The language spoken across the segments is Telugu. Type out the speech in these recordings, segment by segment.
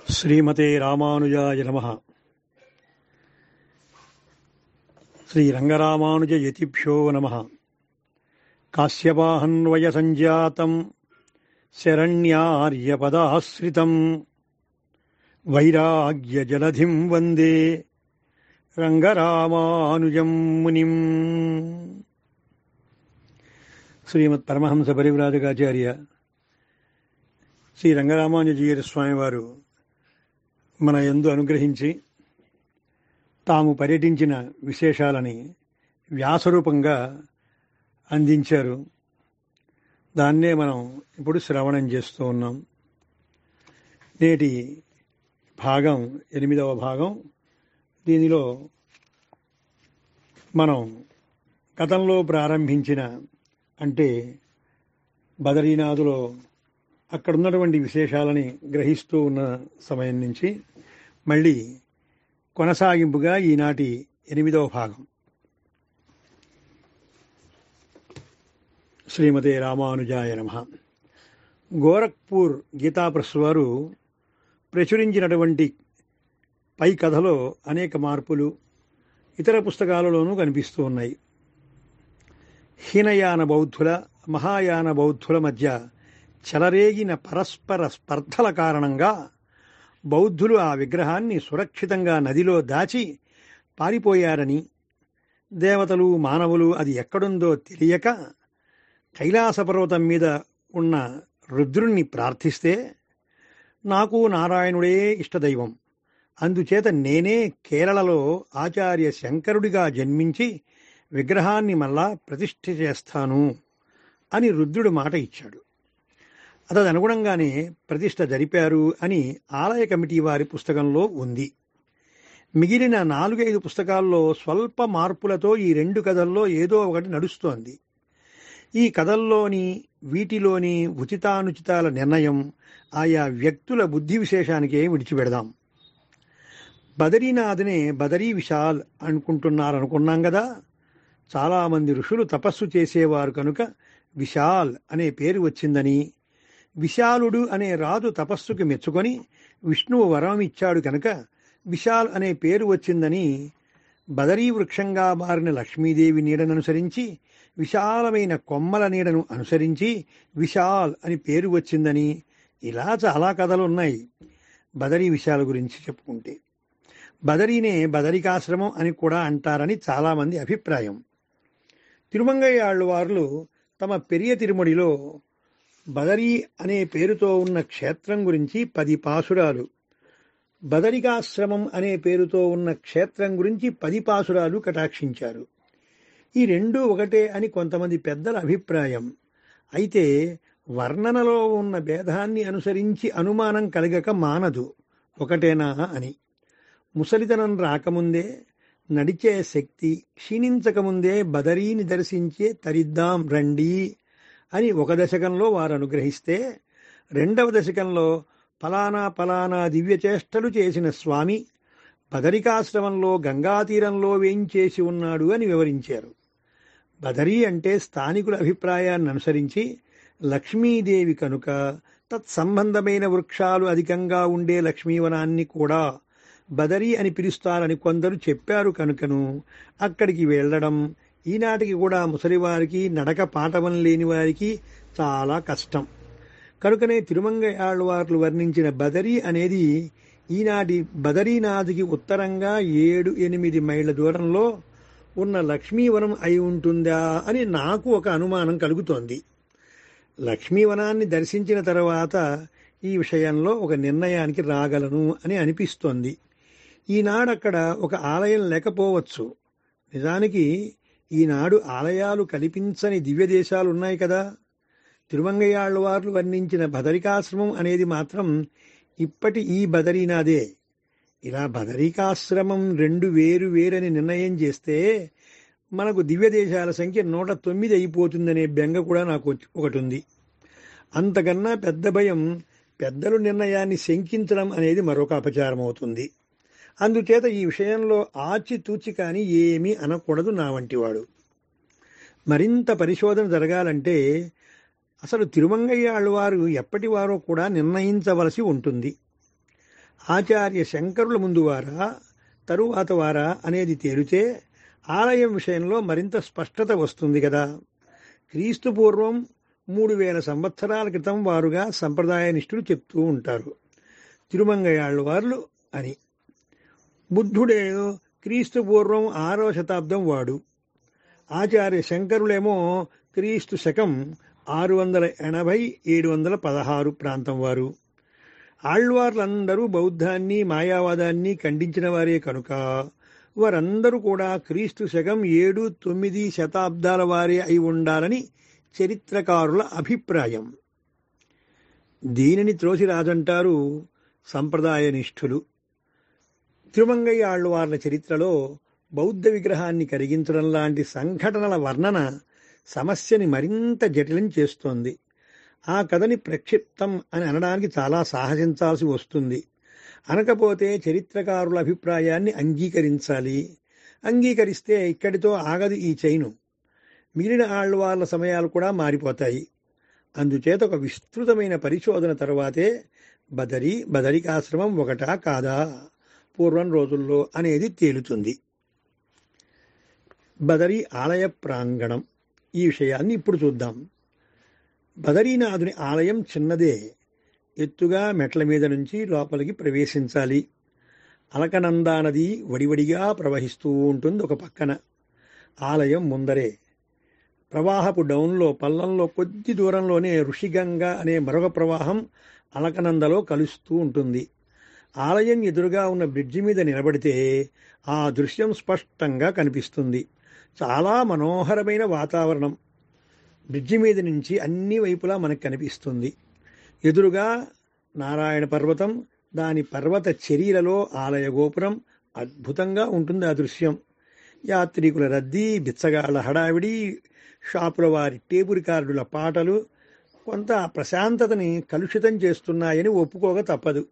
శ్రీమతే రామానుజాయ నమ శ్రీరంగరామానుజయతిభ్యో నమ కాశ్యపాహన్వయ సంజాతం శరణ్యార్యపదాశ్రితం వైరాగ్యజలధిం వందే రంగరామానుజం మునిం శ్రీమత్ పరమహంస పరివ్రాజకాచార్య శ్రీ రంగరామానుజీయర స్వామివారు మన యందు అనుగ్రహించి తాము పర్యటించిన విశేషాలని వ్యాసరూపంగా అందించారు దాన్నే మనం ఇప్పుడు శ్రవణం చేస్తూ ఉన్నాం నేటి భాగం ఎనిమిదవ భాగం దీనిలో మనం గతంలో ప్రారంభించిన అంటే బదరీనాథులో అక్కడ ఉన్నటువంటి విశేషాలని గ్రహిస్తూ ఉన్న సమయం నుంచి మళ్ళీ కొనసాగింపుగా ఈనాటి ఎనిమిదవ భాగం శ్రీమతే రామానుజాయ నమ గోరఖ్పూర్ గీతాప్రస్ వారు ప్రచురించినటువంటి పై కథలో అనేక మార్పులు ఇతర పుస్తకాలలోనూ కనిపిస్తూ ఉన్నాయి హీనయాన బౌద్ధుల మహాయాన బౌద్ధుల మధ్య చెలరేగిన పరస్పర స్పర్ధల కారణంగా బౌద్ధులు ఆ విగ్రహాన్ని సురక్షితంగా నదిలో దాచి పారిపోయారని దేవతలు మానవులు అది ఎక్కడుందో తెలియక కైలాసపర్వతం మీద ఉన్న రుద్రుణ్ణి ప్రార్థిస్తే నాకు నారాయణుడే ఇష్టదైవం అందుచేత నేనే కేరళలో ఆచార్య శంకరుడిగా జన్మించి విగ్రహాన్ని మళ్ళా ప్రతిష్ఠ చేస్తాను అని రుద్రుడు మాట ఇచ్చాడు అతదనుగుణంగానే ప్రతిష్ఠ జరిపారు అని ఆలయ కమిటీ వారి పుస్తకంలో ఉంది మిగిలిన నాలుగైదు పుస్తకాల్లో స్వల్ప మార్పులతో ఈ రెండు కథల్లో ఏదో ఒకటి నడుస్తోంది ఈ కథల్లోని వీటిలోని ఉచితానుచితాల నిర్ణయం ఆయా వ్యక్తుల బుద్ధి విశేషానికే విడిచిపెడదాం బదరీనాథ్నే బదరీ విశాల్ అనుకుంటున్నారనుకున్నాం కదా చాలామంది ఋషులు తపస్సు చేసేవారు కనుక విశాల్ అనే పేరు వచ్చిందని విశాలుడు అనే రాజు తపస్సుకి మెచ్చుకొని విష్ణువు వరం ఇచ్చాడు కనుక విశాల్ అనే పేరు వచ్చిందని బదరీ వృక్షంగా మారిన లక్ష్మీదేవి నీడను అనుసరించి విశాలమైన కొమ్మల నీడను అనుసరించి విశాల్ అని పేరు వచ్చిందని ఇలా చాలా కథలు ఉన్నాయి బదరీ విశాల గురించి చెప్పుకుంటే బదరీనే బదరికాశ్రమం అని కూడా అంటారని చాలామంది అభిప్రాయం తిరుమంగయ్య ఆళ్ళవార్లు తమ పెరియ తిరుమడిలో బదరీ అనే పేరుతో ఉన్న క్షేత్రం గురించి పది పాసురాలు బదరికాశ్రమం అనే పేరుతో ఉన్న క్షేత్రం గురించి పది పాసురాలు కటాక్షించారు ఈ రెండు ఒకటే అని కొంతమంది పెద్దల అభిప్రాయం అయితే వర్ణనలో ఉన్న భేదాన్ని అనుసరించి అనుమానం కలగక మానదు ఒకటేనా అని ముసలితనం రాకముందే నడిచే శక్తి క్షీణించకముందే బదరీని దర్శించే తరిద్దాం రండి అని ఒక దశకంలో వారు అనుగ్రహిస్తే రెండవ దశకంలో ఫలానా ఫలానా దివ్యచేష్టలు చేసిన స్వామి బదరికాశ్రమంలో గంగాతీరంలో వేయించేసి ఉన్నాడు అని వివరించారు బదరీ అంటే స్థానికుల అభిప్రాయాన్ని అనుసరించి లక్ష్మీదేవి కనుక తత్సంబంధమైన వృక్షాలు అధికంగా ఉండే లక్ష్మీవనాన్ని కూడా బదరీ అని పిలుస్తారని కొందరు చెప్పారు కనుకను అక్కడికి వెళ్ళడం ఈనాటికి కూడా ముసలివారికి నడక పాఠవం లేని వారికి చాలా కష్టం కనుకనే తిరుమంగయాళ్ళవార్లు వర్ణించిన బదరీ అనేది ఈనాటి బదరీనాథ్కి ఉత్తరంగా ఏడు ఎనిమిది మైళ్ళ దూరంలో ఉన్న లక్ష్మీవనం అయి ఉంటుందా అని నాకు ఒక అనుమానం కలుగుతోంది లక్ష్మీవనాన్ని దర్శించిన తర్వాత ఈ విషయంలో ఒక నిర్ణయానికి రాగలను అని అనిపిస్తోంది ఈనాడక్కడ ఒక ఆలయం లేకపోవచ్చు నిజానికి ఈనాడు ఆలయాలు కల్పించని దివ్య దేశాలు ఉన్నాయి కదా తిరుమంగయాళ్ళవార్లు వర్ణించిన బదరికాశ్రమం అనేది మాత్రం ఇప్పటి ఈ బదరీనాథే ఇలా బదరికాశ్రమం రెండు వేరు వేరని నిర్ణయం చేస్తే మనకు దివ్య దేశాల సంఖ్య నూట తొమ్మిది అయిపోతుందనే బెంగ కూడా నాకు ఒకటి ఉంది అంతకన్నా పెద్ద భయం పెద్దలు నిర్ణయాన్ని శంకించడం అనేది మరొక అపచారం అవుతుంది అందుచేత ఈ విషయంలో ఆచితూచి కానీ ఏమీ అనకూడదు నా వంటివాడు మరింత పరిశోధన జరగాలంటే అసలు తిరుమంగయ్య ఆళ్వారు ఎప్పటివారో కూడా నిర్ణయించవలసి ఉంటుంది ఆచార్య శంకరుల ముందు వారా తరువాత వారా అనేది తేలితే ఆలయం విషయంలో మరింత స్పష్టత వస్తుంది కదా క్రీస్తు పూర్వం మూడు వేల సంవత్సరాల క్రితం వారుగా సంప్రదాయ నిష్ఠులు చెప్తూ ఉంటారు తిరుమంగయాళ్ళు వార్లు అని బుద్ధుడే క్రీస్తు పూర్వం ఆరవ శతాబ్దం వాడు ఆచార్య శంకరులేమో క్రీస్తు శకం ఆరు వందల ఎనభై ఏడు వందల పదహారు ప్రాంతం వారు ఆళ్వార్లందరూ బౌద్ధాన్ని మాయావాదాన్ని ఖండించిన వారే కనుక వారందరూ కూడా క్రీస్తు శకం ఏడు తొమ్మిది శతాబ్దాల వారే అయి ఉండాలని చరిత్రకారుల అభిప్రాయం దీనిని త్రోసిరాజంటారు సంప్రదాయ నిష్ఠులు తిరుమంగయ్య ఆళ్వార్ల చరిత్రలో బౌద్ధ విగ్రహాన్ని కరిగించడం లాంటి సంఘటనల వర్ణన సమస్యని మరింత జటిలం చేస్తోంది ఆ కథని ప్రక్షిప్తం అని అనడానికి చాలా సాహసించాల్సి వస్తుంది అనకపోతే చరిత్రకారుల అభిప్రాయాన్ని అంగీకరించాలి అంగీకరిస్తే ఇక్కడితో ఆగదు ఈ చైను మిగిలిన ఆళ్వార్ల సమయాలు కూడా మారిపోతాయి అందుచేత ఒక విస్తృతమైన పరిశోధన తర్వాతే బదరి బదరికాశ్రమం ఒకటా కాదా పూర్వం రోజుల్లో అనేది తేలుతుంది బదరి ఆలయ ప్రాంగణం ఈ విషయాన్ని ఇప్పుడు చూద్దాం బదరీనాథుని ఆలయం చిన్నదే ఎత్తుగా మెట్ల మీద నుంచి లోపలికి ప్రవేశించాలి అలకనందా నది వడివడిగా ప్రవహిస్తూ ఉంటుంది ఒక పక్కన ఆలయం ముందరే ప్రవాహపు డౌన్లో పల్లంలో కొద్ది దూరంలోనే ఋషిగంగ అనే మరొక ప్రవాహం అలకనందలో కలుస్తూ ఉంటుంది ఆలయం ఎదురుగా ఉన్న బ్రిడ్జి మీద నిలబడితే ఆ దృశ్యం స్పష్టంగా కనిపిస్తుంది చాలా మనోహరమైన వాతావరణం బ్రిడ్జి మీద నుంచి అన్ని వైపులా మనకు కనిపిస్తుంది ఎదురుగా నారాయణ పర్వతం దాని పర్వత చర్యలలో ఆలయ గోపురం అద్భుతంగా ఉంటుంది ఆ దృశ్యం యాత్రికుల రద్దీ బిచ్చగాళ్ల హడావిడి షాపుల వారి టేబుల్ కార్డుల పాటలు కొంత ప్రశాంతతని కలుషితం చేస్తున్నాయని ఒప్పుకోక తప్పదు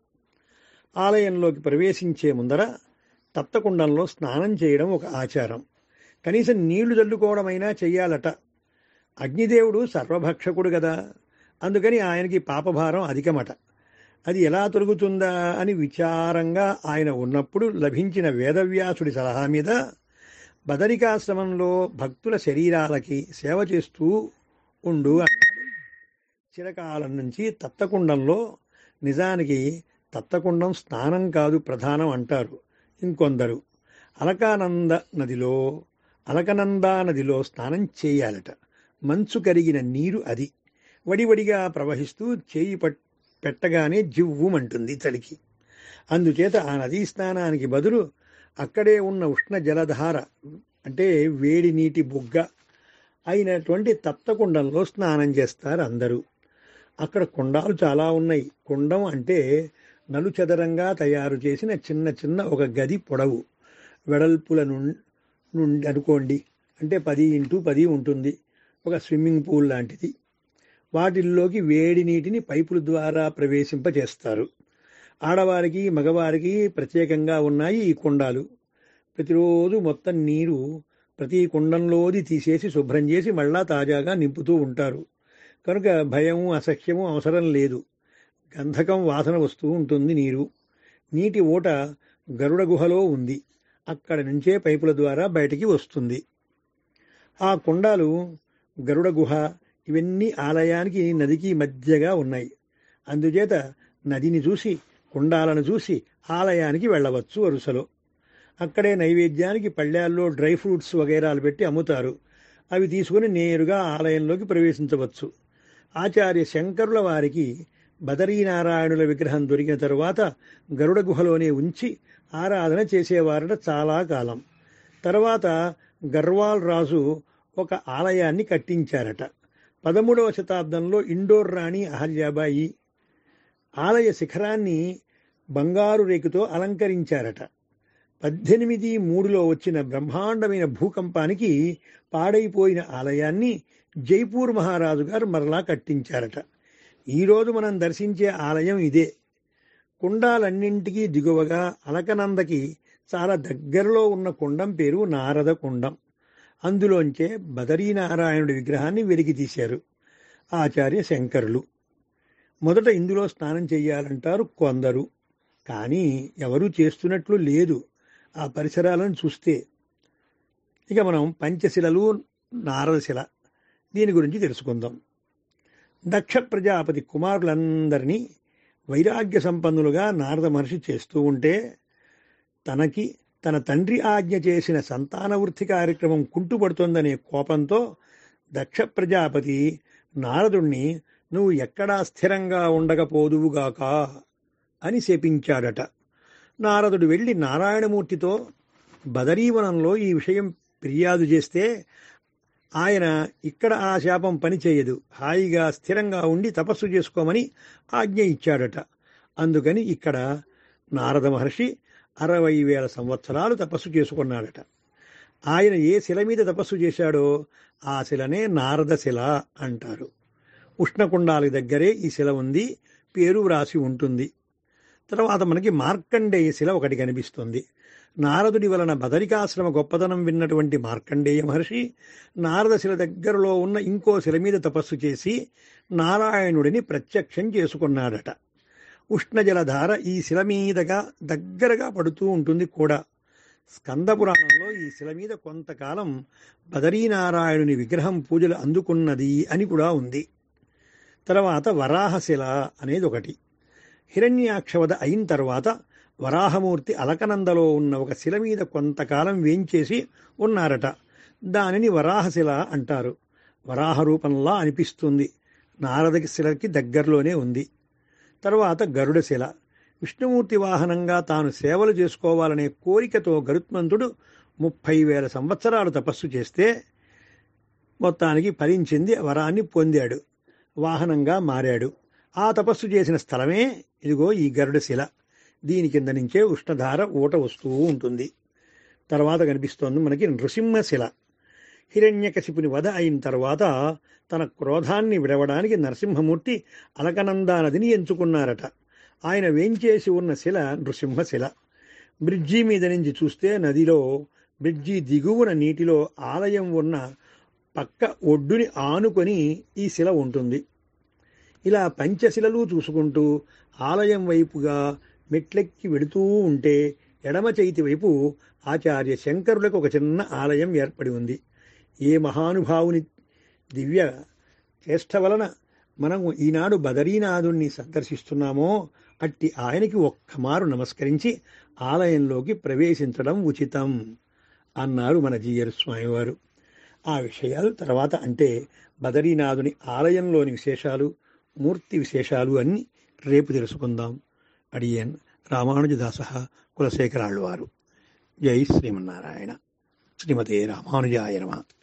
ఆలయంలోకి ప్రవేశించే ముందర తత్తకుండంలో స్నానం చేయడం ఒక ఆచారం కనీసం నీళ్లు చల్లుకోవడమైనా చెయ్యాలట అగ్నిదేవుడు సర్వభక్షకుడు కదా అందుకని ఆయనకి పాపభారం అధికమట అది ఎలా తొలుగుతుందా అని విచారంగా ఆయన ఉన్నప్పుడు లభించిన వేదవ్యాసుడి సలహా మీద బదరికాశ్రమంలో భక్తుల శరీరాలకి సేవ చేస్తూ ఉండు అన్నాడు చిరకాలం నుంచి తత్తకుండంలో నిజానికి తత్తకుండం స్నానం కాదు ప్రధానం అంటారు ఇంకొందరు అలకానంద నదిలో అలకనందా నదిలో స్నానం చేయాలట మంచు కరిగిన నీరు అది వడివడిగా ప్రవహిస్తూ చేయి పట్ పెట్టగానే జివ్వుమంటుంది చలికి అందుచేత ఆ నదీ స్నానానికి బదులు అక్కడే ఉన్న ఉష్ణ జలధార అంటే వేడి నీటి బుగ్గ అయినటువంటి తప్తకుండంలో స్నానం చేస్తారు అందరూ అక్కడ కుండాలు చాలా ఉన్నాయి కుండం అంటే నలుచదరంగా తయారు చేసిన చిన్న చిన్న ఒక గది పొడవు వెడల్పుల నుండి అనుకోండి అంటే పది ఇంటూ పది ఉంటుంది ఒక స్విమ్మింగ్ పూల్ లాంటిది వాటిల్లోకి వేడి నీటిని పైపుల ద్వారా ప్రవేశింపజేస్తారు ఆడవారికి మగవారికి ప్రత్యేకంగా ఉన్నాయి ఈ కుండాలు ప్రతిరోజు మొత్తం నీరు ప్రతి కుండంలోది తీసేసి శుభ్రం చేసి మళ్ళా తాజాగా నింపుతూ ఉంటారు కనుక భయము అసహ్యము అవసరం లేదు గంధకం వాసన వస్తూ ఉంటుంది నీరు నీటి ఊట గరుడ గుహలో ఉంది అక్కడ నుంచే పైపుల ద్వారా బయటికి వస్తుంది ఆ కుండాలు గరుడ గుహ ఇవన్నీ ఆలయానికి నదికి మధ్యగా ఉన్నాయి అందుచేత నదిని చూసి కుండాలను చూసి ఆలయానికి వెళ్ళవచ్చు వరుసలో అక్కడే నైవేద్యానికి పళ్ళాల్లో డ్రై ఫ్రూట్స్ వగైరాలు పెట్టి అమ్ముతారు అవి తీసుకుని నేరుగా ఆలయంలోకి ప్రవేశించవచ్చు ఆచార్య శంకరుల వారికి బదరీనారాయణుల విగ్రహం దొరికిన తరువాత గరుడ గుహలోనే ఉంచి ఆరాధన చేసేవారట చాలా కాలం తర్వాత గర్వాల్ రాజు ఒక ఆలయాన్ని కట్టించారట పదమూడవ శతాబ్దంలో ఇండోర్ రాణి అహల్యాబాయి ఆలయ శిఖరాన్ని బంగారు రేకుతో అలంకరించారట పద్దెనిమిది మూడులో వచ్చిన బ్రహ్మాండమైన భూకంపానికి పాడైపోయిన ఆలయాన్ని జైపూర్ మహారాజు గారు మరలా కట్టించారట ఈరోజు మనం దర్శించే ఆలయం ఇదే కుండాలన్నింటికీ దిగువగా అలకనందకి చాలా దగ్గరలో ఉన్న కుండం పేరు నారద కుండం అందులోంచే బదరీనారాయణుడి విగ్రహాన్ని వెలికి తీశారు ఆచార్య శంకరులు మొదట ఇందులో స్నానం చేయాలంటారు కొందరు కానీ ఎవరూ చేస్తున్నట్లు లేదు ఆ పరిసరాలను చూస్తే ఇక మనం పంచశిలలు నారదశిల దీని గురించి తెలుసుకుందాం దక్ష ప్రజాపతి కుమారులందరినీ వైరాగ్య సంపన్నులుగా నారద మహర్షి చేస్తూ ఉంటే తనకి తన తండ్రి ఆజ్ఞ చేసిన సంతాన వృత్తి కార్యక్రమం కుంటుపడుతోందనే కోపంతో దక్ష ప్రజాపతి నారదుణ్ణి నువ్వు ఎక్కడా స్థిరంగా ఉండకపోదువుగాక అని శపించాడట నారదుడు వెళ్ళి నారాయణమూర్తితో బదరీవనంలో ఈ విషయం ఫిర్యాదు చేస్తే ఆయన ఇక్కడ ఆ శాపం పనిచేయదు హాయిగా స్థిరంగా ఉండి తపస్సు చేసుకోమని ఆజ్ఞ ఇచ్చాడట అందుకని ఇక్కడ నారద మహర్షి అరవై వేల సంవత్సరాలు తపస్సు చేసుకున్నాడట ఆయన ఏ శిల మీద తపస్సు చేశాడో ఆ శిలనే నారద శిల అంటారు ఉష్ణకుండాల దగ్గరే ఈ శిల ఉంది పేరు వ్రాసి ఉంటుంది తర్వాత మనకి మార్కండేయ శిల ఒకటి కనిపిస్తుంది నారదుడి వలన బదరికాశ్రమ గొప్పతనం విన్నటువంటి మార్కండేయ మహర్షి నారద శిల దగ్గరలో ఉన్న ఇంకో శిల మీద తపస్సు చేసి నారాయణుడిని ప్రత్యక్షం చేసుకున్నాడట ఉష్ణజలధార ఈ శిల మీదగా దగ్గరగా పడుతూ ఉంటుంది కూడా స్కంద పురాణంలో ఈ శిల మీద కొంతకాలం బదరీనారాయణుని విగ్రహం పూజలు అందుకున్నది అని కూడా ఉంది తర్వాత వరాహశిల అనేది ఒకటి హిరణ్యాక్షవద అయిన తర్వాత వరాహమూర్తి అలకనందలో ఉన్న ఒక శిల మీద కొంతకాలం వేంచేసి ఉన్నారట దానిని వరాహశిల అంటారు వరాహ రూపంలా అనిపిస్తుంది నారదకి శిలకి దగ్గరలోనే ఉంది తర్వాత గరుడ శిల విష్ణుమూర్తి వాహనంగా తాను సేవలు చేసుకోవాలనే కోరికతో గరుత్మంతుడు ముప్పై వేల సంవత్సరాలు తపస్సు చేస్తే మొత్తానికి ఫలించింది వరాన్ని పొందాడు వాహనంగా మారాడు ఆ తపస్సు చేసిన స్థలమే ఇదిగో ఈ గరుడ శిల దీని కింద నుంచే ఉష్ణధార ఊట వస్తూ ఉంటుంది తర్వాత కనిపిస్తోంది మనకి నృసింహశిల హిరణ్యకశిపుని వధ అయిన తర్వాత తన క్రోధాన్ని విడవడానికి నరసింహమూర్తి అలకనందా నదిని ఎంచుకున్నారట ఆయన వేంచేసి ఉన్న శిల నృసింహశిల బ్రిడ్జి మీద నుంచి చూస్తే నదిలో బ్రిడ్జి దిగువన నీటిలో ఆలయం ఉన్న పక్క ఒడ్డుని ఆనుకొని ఈ శిల ఉంటుంది ఇలా పంచశిలలు చూసుకుంటూ ఆలయం వైపుగా మెట్లెక్కి వెడుతూ ఉంటే ఎడమ చేతి వైపు ఆచార్య శంకరులకు ఒక చిన్న ఆలయం ఏర్పడి ఉంది ఏ మహానుభావుని దివ్య చేష్ట వలన మనం ఈనాడు బదరీనాథుణ్ణి సందర్శిస్తున్నామో అట్టి ఆయనకి ఒక్కమారు నమస్కరించి ఆలయంలోకి ప్రవేశించడం ఉచితం అన్నారు మన జీయర్ స్వామివారు ఆ విషయాలు తర్వాత అంటే బదరీనాథుని ఆలయంలోని విశేషాలు మూర్తి విశేషాలు అన్ని రేపు తెలుసుకుందాం అడియన్ రామానుజదాస కులశేఖరాళ్ళు వారు జై శ్రీమన్నారాయణ శ్రీమతే రామానుజాయ నమ